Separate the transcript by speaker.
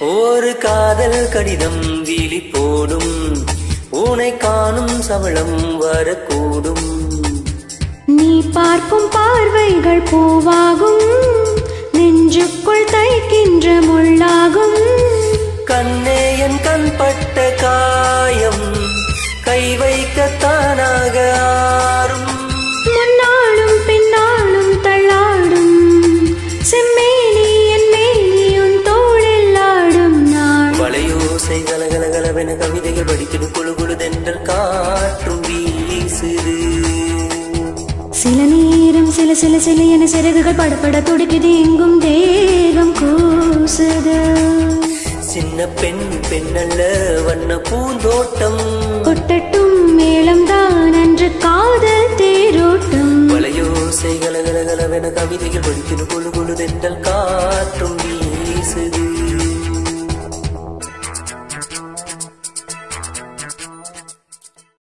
Speaker 1: ஒரு காதல் கடிதம் வீழி போடும் உனை காணும் சவளம் வரக்கூடும்
Speaker 2: நீ பார்க்கும் பார்வைகள் பூவாகும் நெஞ்சுக்குள் தைக்கின்ற முள்ளாகும்
Speaker 1: கண்ணே என் கண் பட்ட காயம் கை வைக்கத்தானாக ஆறும்
Speaker 2: முன்னாளும் பின்னாளும் தள்ளாடும் செம்மேனி என் மேனி உன் தோளில் ஆடும் நான்
Speaker 1: வளையோசை கலகலகலவென கவிதைகள் படிக்குது குழு குழுதென்றல் காற்றும் வீசுது
Speaker 2: சில நேரம் சில சில சில என சிறகுகள் படப்பட துடிக்குது எங்கும் தேகம் கூசுது
Speaker 1: சின்ன பெண் பெண்ணல்ல வண்ண பூந்தோட்டம்
Speaker 2: கொட்டட்டும் மேளம்தான் அன்று காதல் தேரோட்டம்
Speaker 1: வளையோசை கலகலகலவென கவிதைகள் படிக்குது குழு குழுதென்றல் காற்றும் வீசுது